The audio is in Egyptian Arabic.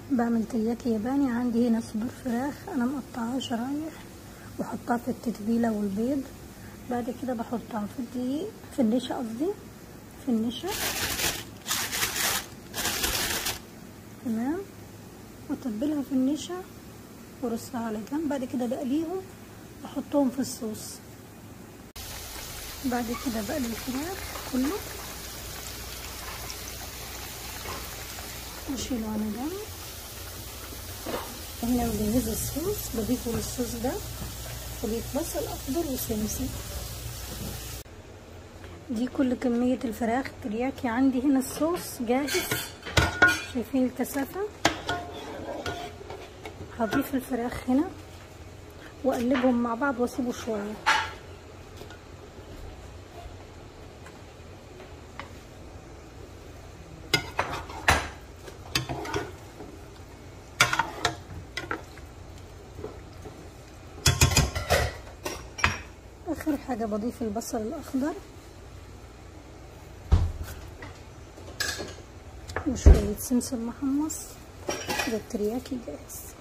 بعمل ترياكي ياباني عندي هنا صدور فراخ انا مقطعاها شرايح واحطها في التتبيله والبيض بعد كده بحطها في الدقيق في النشا قصدي في النشا تمام واتبلها في النشا وارصها على جنب بعد كده بقليهم واحطهم في الصوص بعد كده بقلي الفراخ كله واشيله على جنب هنا بجهز الصوص بضيفه للصوص ده وضيف بصل اخضر وسمسم دي كل كمية الفراخ الترياكي عندي هنا الصوص جاهز شايفين الكثافة هضيف الفراخ هنا واقلبهم مع بعض واسيبه شوية اخر حاجة بضيف البصل الاخضر وشوية سمسم محمص كده الترياكي جاهز